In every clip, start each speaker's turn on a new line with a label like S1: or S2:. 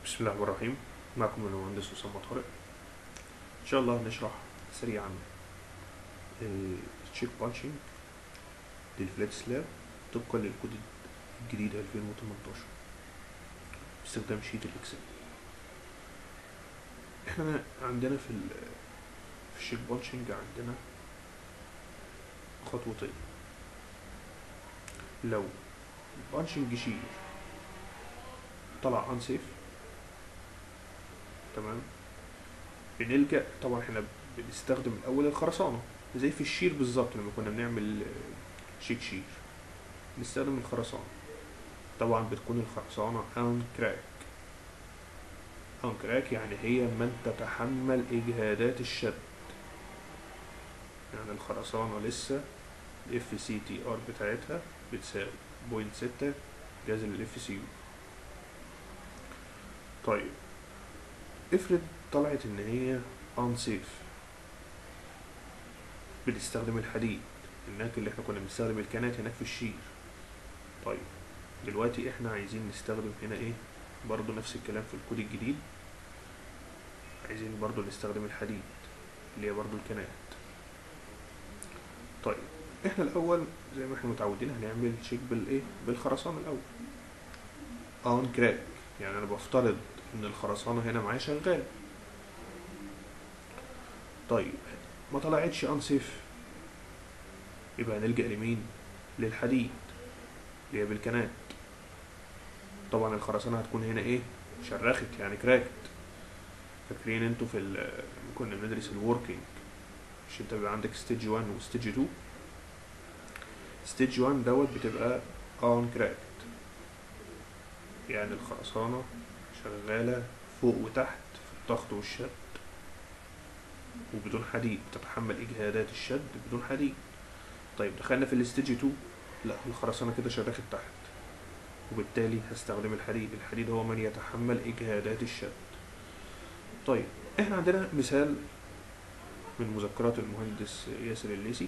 S1: بسم الله الرحمن الرحيم معكم المهندس أسامة طارق إن شاء الله هنشرح سريعا التشيك بانشنج للفلات سلاب طبقا للكود الجديد 2018 باستخدام شيت الإكسل احنا عندنا في ال في الشيك بانشنج عندنا خطوتين لو البانشنج شير طلع انسيف تمام بنلجأ طبعا احنا بنستخدم الاول الخرسانة زي في الشير بالظبط لما كنا بنعمل شيك شير بنستخدم الخرسانة طبعا بتكون الخرسانة ان كراك ان كراك يعني هي من تتحمل اجهادات الشد يعني الخرسانة لسه الاف سي تي ار بتاعتها بتساوي بوينت ستة جذر الاف سي يو طيب افرض طلعت ان هي unsafe بنستخدم الحديد هناك اللي احنا كنا بنستخدم الكنات هناك في الشير طيب دلوقتي احنا عايزين نستخدم هنا ايه برضو نفس الكلام في الكود الجديد عايزين برضو نستخدم الحديد اللي هي برضو الكنات طيب احنا الاول زي ما احنا متعودين هنعمل تشيك بالايه بالخرسانه الاول اون كراك يعني انا بفترض ان الخرسانة هنا معايا شغال طيب ما طلعتش انسيف يبقى هنلجأ لمين للحديد اللي هي بالكنات طبعا الخرسانة هتكون هنا ايه شرخت يعني كراكت فاكرين انتوا في ال كنا بندرس الوركينج مش انت بيبقى عندك ستيج 1 وستيج 2 ستيج 1 دوت بتبقى اون كراكت يعني الخرسانة شغالة فوق وتحت في الضغط والشد وبدون حديد تتحمل إجهادات الشد بدون حديد طيب دخلنا في الاستيج 2 لا الخرسانة كده شرخت تحت وبالتالي هستخدم الحديد الحديد هو من يتحمل إجهادات الشد طيب احنا عندنا مثال من مذكرات المهندس ياسر الليسي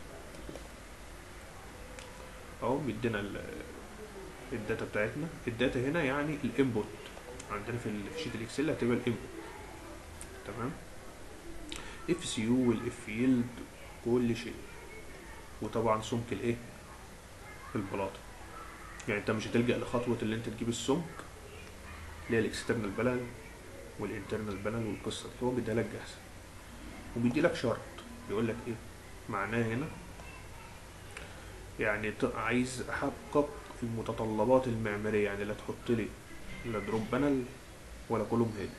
S1: اهو بيدينا الداتا بتاعتنا الداتا هنا يعني الانبوت عندنا في الشيت الاكسل هتبقى الانبوت تمام اف سي يو والاف يلد كل شيء وطبعا سمك الايه البلاطه يعني انت مش هتلجا لخطوه اللي انت تجيب السمك اللي هي الاكسترنال بانل والانترنال بانل والقصه دي هو بيديها لك جاهزه وبيدي لك شرط بيقول لك ايه معناه هنا يعني عايز احقق المتطلبات المعماريه يعني لا تحط لي لا دروب بانل ولا كولوم هيد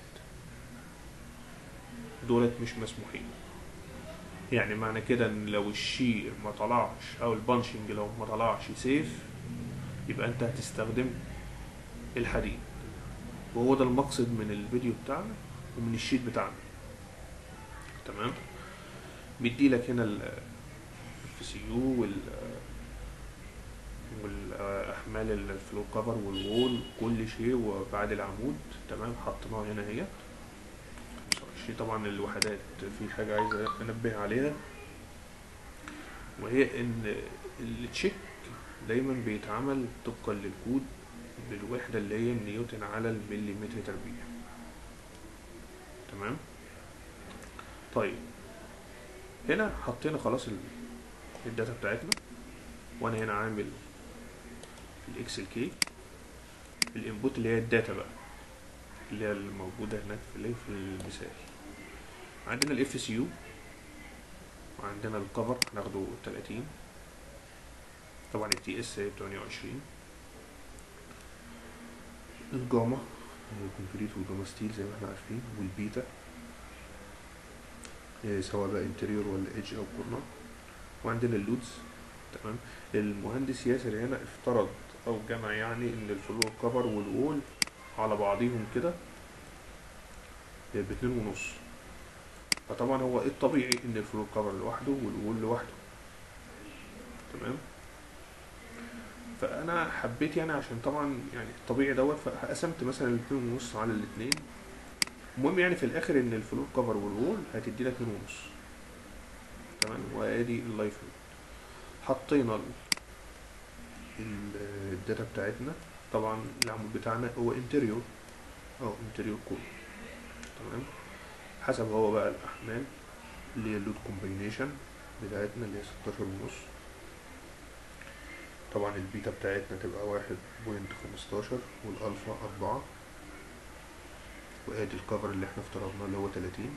S1: دولت مش مسموحين يعني معنى كده ان لو الشير ما طلعش او البانشنج لو ما طلعش سيف يبقى انت هتستخدم الحديد وهو ده المقصد من الفيديو بتاعنا ومن الشيت بتاعنا تمام بيدي لك هنا الف سي يو وال والاحمال الفلو كفر والوول كل شيء وبعد العمود تمام حطيناها هنا اهي شيء طبعا الوحدات في حاجه عايز انبه عليها وهي ان التشيك دايما بيتعمل طبقا للكود بالوحده اللي هي النيوتن على المليمتر تربيع تمام طيب هنا حطينا خلاص الداتا بتاعتنا وانا هنا عامل الاكسل كي الانبوت اللي هي الداتا بقى اللي هي الموجوده هناك في الايه في المثال عندنا الاف سي يو وعندنا الكفر هناخده 30 طبعا التي اس هي 28 الجاما الكونكريت والجاما ستيل زي ما احنا عارفين والبيتا سواء بقى انتريور ولا ايدج او كورنر وعندنا اللودز تمام المهندس ياسر هنا افترض او جمع يعني ان الفلور كفر والوول على بعضيهم كده باتنين ونص فطبعا هو الطبيعي ان الفلور كفر لوحده والوول لوحده تمام فانا حبيت يعني عشان طبعا يعني الطبيعي دوت فقسمت مثلا الاتنين ونص على الاتنين المهم يعني في الاخر ان الفلور كفر والوول هتدي لك اتنين ونص تمام وادي اللايف حطينا الداتا بتاعتنا طبعا العمود بتاعنا هو انتريور او انتريور كول تمام حسب هو بقى الاحمال اللي هي اللود كومبينيشن بتاعتنا اللي هي 16 ونص طبعا البيتا بتاعتنا تبقى واحد بوينت خمستاشر والالفا اربعة وادي الكفر اللي احنا افترضناه اللي هو تلاتين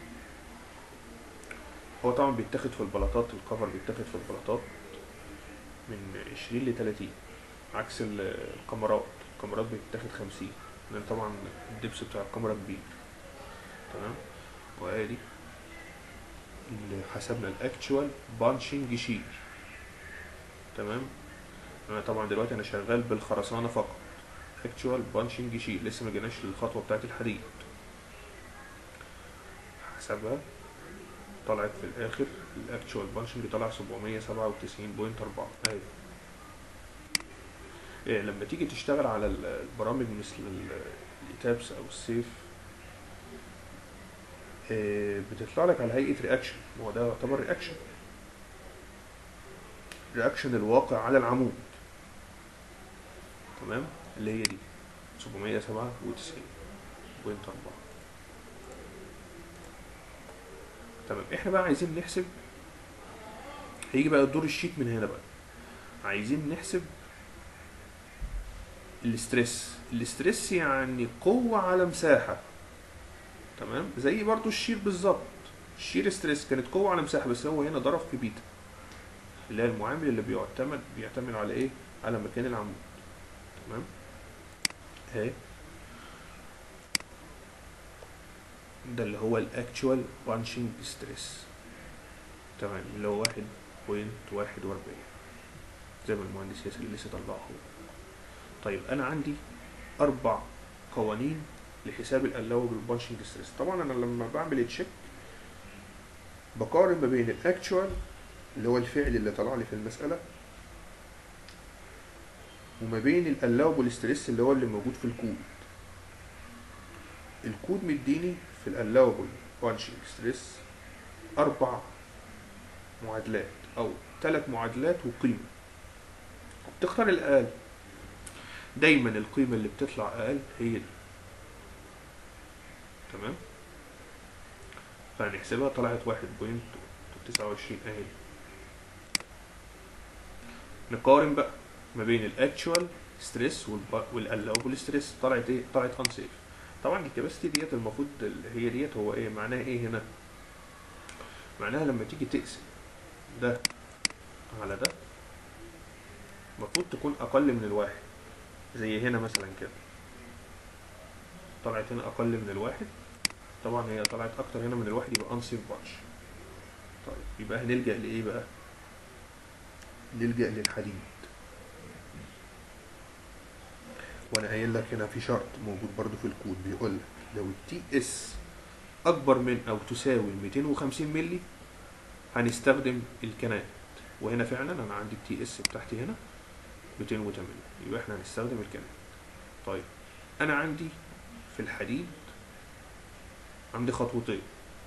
S1: هو طبعا بيتاخد في البلاطات الكفر بيتاخد في البلاطات من عشرين لتلاتين عكس ال- الكاميرات الكاميرات بيتاخد خمسين لان طبعا الدبس بتاع الكاميرا كبير تمام وادي اللي حسبنا الاكتشوال بانشنج شير تمام انا طبعا دلوقتي انا شغال بالخرسانه فقط اكتشوال بانشنج شير لسه ما جيناش للخطوه بتاعت الحديد حسبها طلعت في الاخر الاكتشوال بانشنج طلع 797.4 اهي إيه لما تيجي تشتغل على ال- البرامج مثل ال- الايتابس او السيف إيه بتطلع لك على هيئه رياكشن هو ده يعتبر رياكشن رياكشن الواقع على العمود تمام اللي هي دي 797.4 تمام احنا بقى عايزين نحسب هيجي بقى دور الشيت من هنا بقى عايزين نحسب الاسترس الاسترس يعني قوة على مساحة تمام زي برضو الشير بالظبط الشير ستريس كانت قوة على مساحة بس هو هنا ضرب في بيتا اللي هي المعامل اللي بيعتمد بيعتمد على ايه على مكان العمود تمام اهي ده اللي هو الاكتشوال بانشنج ستريس تمام اللي هو واحد بوينت واحد واربعين زي ما المهندس ياسر لسه طلعه هو طيب انا عندي اربع قوانين لحساب الالوبل بانشنج ستريس طبعا انا لما بعمل تشيك بقارن ما بين الاكتشوال اللي هو الفعل اللي طلع لي في المسألة وما بين الالوبل ستريس اللي هو اللي موجود في الكود الكود مديني في الالوبل بانشنج ستريس اربع معادلات او ثلاث معادلات وقيمة بتختار الاقل دايما القيمة اللي بتطلع اقل هي دي تمام فهنحسبها طلعت واحد بوينت تسعة وعشرين اهي نقارن بقى ما بين الاكتشوال ستريس والالوبل ستريس طلعت ايه طلعت انسيف طبعا الكباستي ديت المفروض اللي هي ديت هو ايه معناها ايه هنا معناها لما تيجي تقسم ده على ده المفروض تكون اقل من الواحد زي هنا مثلا كده طلعت هنا اقل من الواحد طبعا هي طلعت اكتر هنا من الواحد يبقى انسيف بانش طيب يبقى هنلجأ لايه بقى نلجأ للحديد وانا قايل لك هنا في شرط موجود برضو في الكود بيقول لك لو التي اس اكبر من او تساوي 250 مللي هنستخدم الكنات وهنا فعلا انا عندي التي اس بتاعتي هنا 208 يبقى احنا هنستخدم الكنات طيب انا عندي في الحديد عندي خطوتين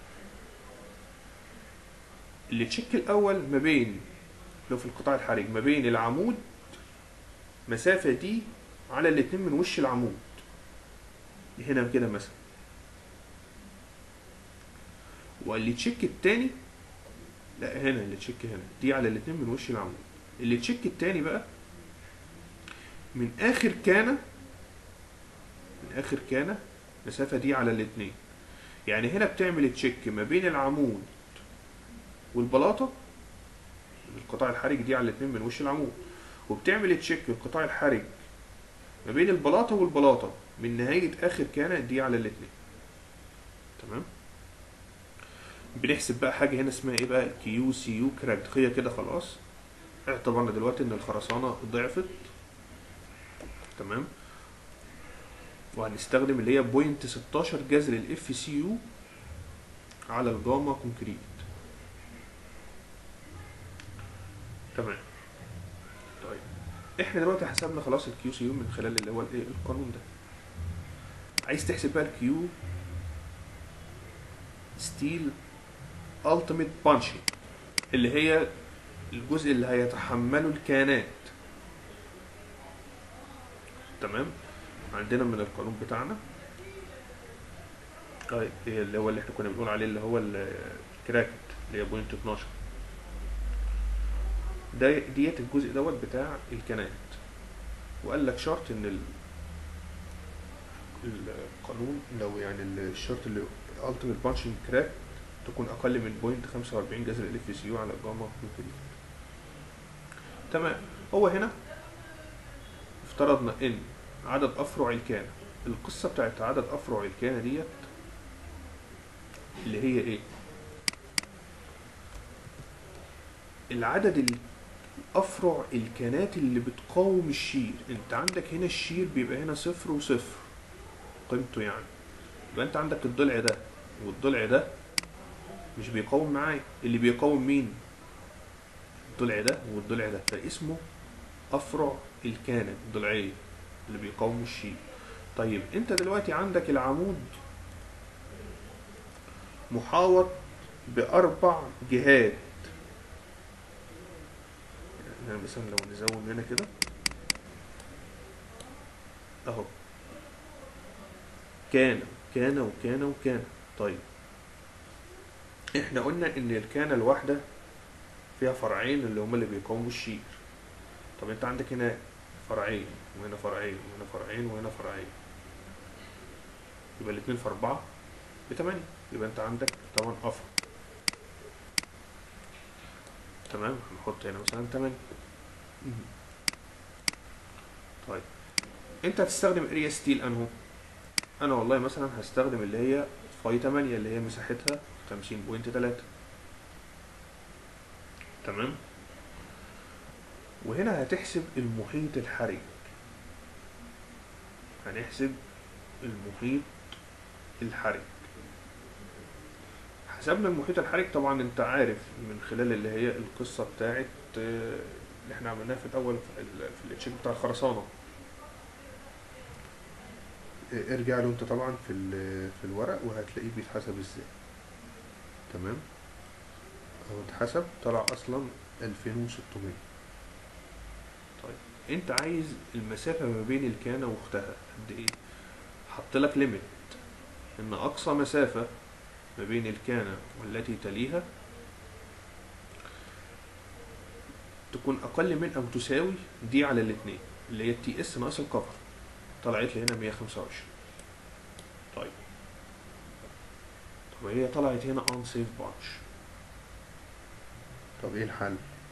S1: اللي تشيك الاول ما بين لو في القطاع الحرج ما بين العمود مسافة دي على الاتنين من وش العمود هنا كده مثلا واللي تشيك التاني لا هنا اللي تشيك هنا دي على الاتنين من وش العمود اللي تشيك التاني بقى من اخر كانة من اخر كانة المسافة دي على الاتنين يعني هنا بتعمل تشيك ما بين العمود والبلاطة القطاع الحرج دي على الاتنين من وش العمود وبتعمل تشيك القطاع الحرج ما بين البلاطة والبلاطة من نهاية آخر كانة دي على الاتنين تمام بنحسب بقى حاجة هنا اسمها ايه بقى كيو سي يو كراكد هي كده خلاص اعتبرنا دلوقتي ان الخرسانة ضعفت تمام وهنستخدم اللي هي بوينت 16 جذر الاف سي يو على الجاما كونكريت تمام طيب احنا دلوقتي حسبنا خلاص الكيو سي يو من خلال اللي هو الايه القانون ده عايز تحسب بقى الكيو ستيل التيميت بانشنج اللي هي الجزء اللي هيتحمله الكيانات تمام عندنا من القانون بتاعنا طيب هي اللي هو اللي احنا كنا بنقول عليه اللي هو الكراكت اللي هي بوينت 12 ده ديت الجزء دوت بتاع الكنات وقال لك شرط ان ال القانون لو يعني الشرط اللي ultimate punching crack تكون اقل من بوينت 45 جذر ال سي يو على جاما نيوكليد تمام هو هنا افترضنا ان عدد افرع الكانة القصة بتاعت عدد افرع الكانة ديت اللي هي ايه العدد الافرع الكانات اللي بتقاوم الشير انت عندك هنا الشير بيبقى هنا صفر وصفر قيمته يعني يبقى انت عندك الضلع ده والضلع ده مش بيقاوم معايا اللي بيقاوم مين الضلع ده والضلع ده فاسمه افرع الكانة الضلعية اللي بيقاوم الشيء طيب انت دلوقتي عندك العمود محاوط باربع جهات يعني مثلا لو نزوم هنا كده اهو كان كان وكان وكان طيب احنا قلنا ان الكانة الواحدة فيها فرعين اللي هما اللي بيقاوموا الشير طب انت عندك هنا فرعين وهنا فرعين وهنا فرعين وهنا فرعين يبقى الاتنين في اربعة بتمانية يبقى انت عندك تمن افرع تمام هنحط هنا مثلا تمانية طيب انت هتستخدم اريا ستيل انهو انا والله مثلا هستخدم اللي هي فاي 8 اللي هي مساحتها 50.3 تمام وهنا هتحسب المحيط الحرج هنحسب المحيط الحرج حسبنا المحيط الحرج طبعا انت عارف من خلال اللي هي القصة بتاعت آه، اللي احنا عملناها في الاول في ال- في التشيك بتاع الخرسانة آه، ارجع له انت طبعا في ال- في الورق وهتلاقيه بيتحسب ازاي تمام هو اتحسب طلع اصلا 2600 طيب انت عايز المسافة ما بين الكانة واختها قد ايه حط لك ليميت ان اقصى مسافة ما بين الكانة والتي تليها تكون اقل من او تساوي دي على الاثنين اللي هي التي اس ناقص الكفر طلعت لي هنا 125 طيب طب هي طلعت هنا اون سيف بانش طب ايه الحل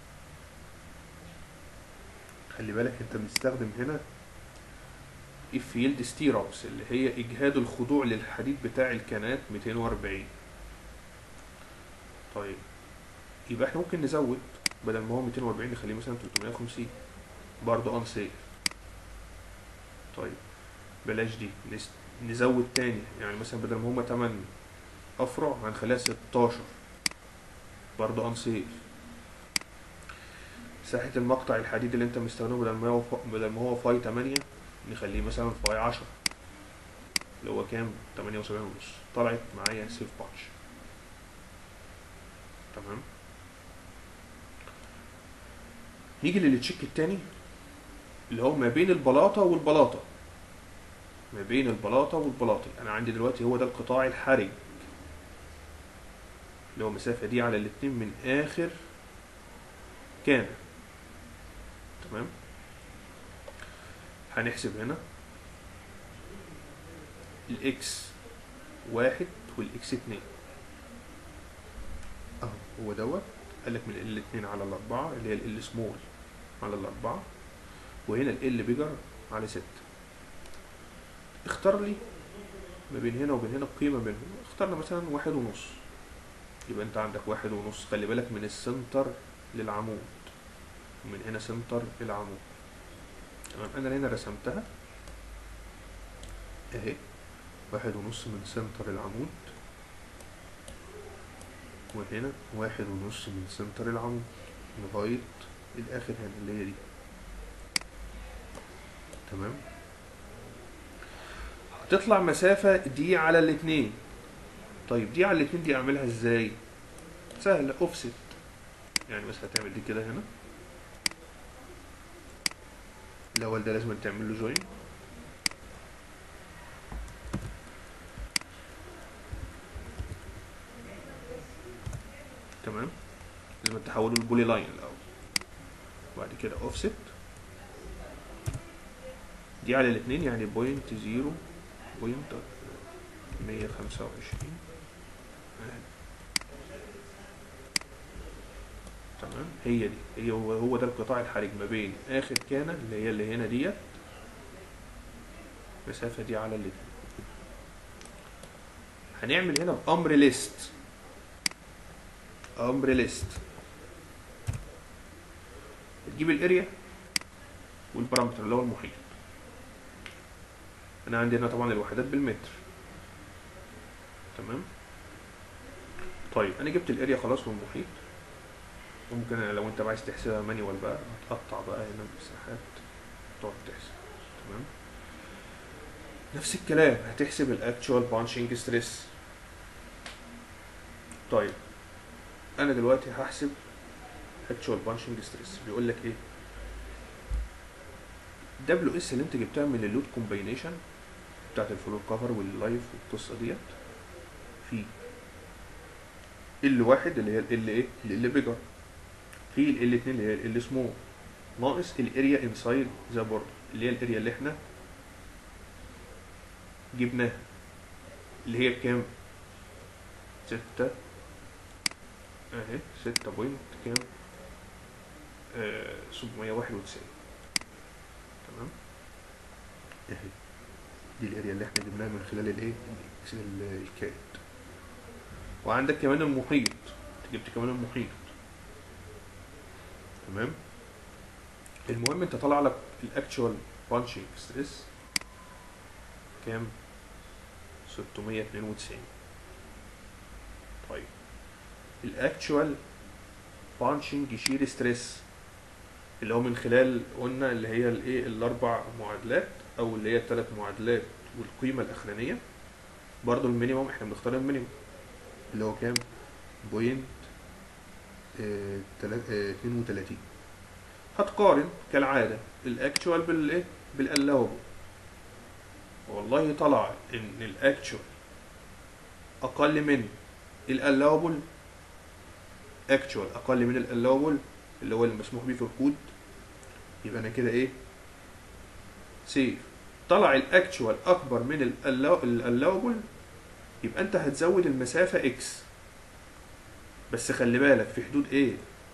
S1: خلي بالك انت بتستخدم هنا الفيلد ستيرابس اللي هي اجهاد الخضوع للحديد بتاع الكانات 240 طيب يبقى احنا ممكن نزود بدل ما هو 240 نخليه مثلا 350 برضه اون سيف طيب بلاش دي نس- نزود تاني يعني مثلا بدل ما هما 8 افرع هنخليها 16 برضه اون سيف مساحة المقطع الحديد اللي انت مستخدمه بدل ما هو ف- بدل ما هو فاي 8 نخليه مثلا فاي 10 اللي هو كام 78 ونص طلعت معايا سيف باتش تمام نيجي للتشيك التاني اللي هو ما بين البلاطة والبلاطة ما بين البلاطة والبلاطة انا عندي دلوقتي هو ده القطاع الحرج اللي هو المسافة دي على الاتنين من اخر كان تمام هنحسب هنا الاكس واحد والاكس اتنين اهو هو دوت قال لك من ال اتنين على الاربعة اللي هي ال سمول على الاربعة وهنا ال بيجر على ستة اختار لي ما بين هنا وبين هنا قيمة بينهم اخترنا مثلا واحد ونص يبقى انت عندك واحد ونص خلي بالك من السنتر للعمود ومن هنا سنتر العمود تمام انا هنا رسمتها اهي واحد ونص من سنتر العمود وهنا واحد ونص من سنتر العمود لغاية الآخر هنا اللي هي دي تمام هتطلع مسافة دي على الاتنين طيب دي على الاتنين دي اعملها ازاي سهلة اوفست يعني بس هتعمل دي كده هنا الاول ده لازم تعمل له جوين تمام لازم تحوله لبولي لاين الاول وبعد كده اوفست دي على الاثنين يعني بوينت زيرو بوينت مية خمسة وعشرين تمام هي دي هي هو, هو ده القطاع الحرج ما بين اخر كانه اللي هي اللي هنا ديت المسافه دي على الاتنين هنعمل هنا بامر ليست امر ليست تجيب الاريا والبارامتر اللي هو المحيط انا عندي هنا طبعا الوحدات بالمتر تمام طيب انا جبت الاريا خلاص والمحيط ممكن لو انت عايز تحسبها مانيوال بقى هتقطع بقى هنا المساحات تقعد تحسب تمام نفس الكلام هتحسب الاكتشوال بانشنج ستريس طيب انا دلوقتي هحسب اكتشوال بانشنج ستريس بيقول لك ايه دبليو اس اللي انت جبتها من اللود كومباينيشن بتاعت الفلور كفر واللايف والقصه ديت في ال واحد اللي هي ال ايه ال بيجر في ال اتنين اللي هي ال سمول ناقص الاريا انسايد ذا بورد اللي هي الاريا اللي احنا جبناها اللي هي بكام؟ ستة اهي ستة بوينت كام؟ آه سبعمية واحد وتسعين تمام؟ اهي دي الاريا اللي احنا جبناها من خلال الايه؟ الكائن وعندك كمان المحيط جبت كمان المحيط تمام المهم انت طالع لك الاكتشوال بانشنج ستريس كام 692 طيب الاكتشوال بانشنج شير ستريس اللي هو من خلال قلنا اللي هي الايه الاربع معادلات او اللي هي الثلاث معادلات والقيمه الاخرانيه برضو المينيموم احنا بنختار المينيموم اللي هو كام بوينت اه اتنين وتلاتين هتقارن كالعادة الاكتشوال بالايه بالالاوبل والله طلع ان الاكتشوال اقل من الالاوبل اكتشوال اقل من الالاوبل اللي هو المسموح بيه في الكود يبقى انا كده ايه سيف طلع الاكتشوال اكبر من الالاوبل يبقى انت هتزود المسافة اكس بس خلي بالك في حدود ايه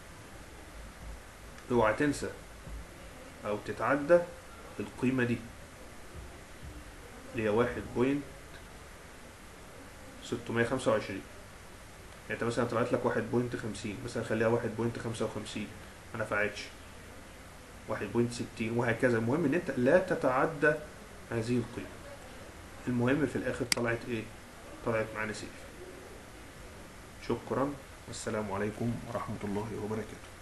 S1: اوعى تنسى او تتعدى القيمة دي اللي هي واحد بوينت ستمية خمسة وعشرين يعني انت مثلا طلعت لك واحد بوينت خمسين مثلا خليها واحد بوينت خمسة وخمسين ما نفعتش واحد بوينت ستين وهكذا المهم ان انت لا تتعدى هذه القيمة المهم في الاخر طلعت ايه طلعت معانا سيف شكرا والسلام عليكم ورحمة الله وبركاته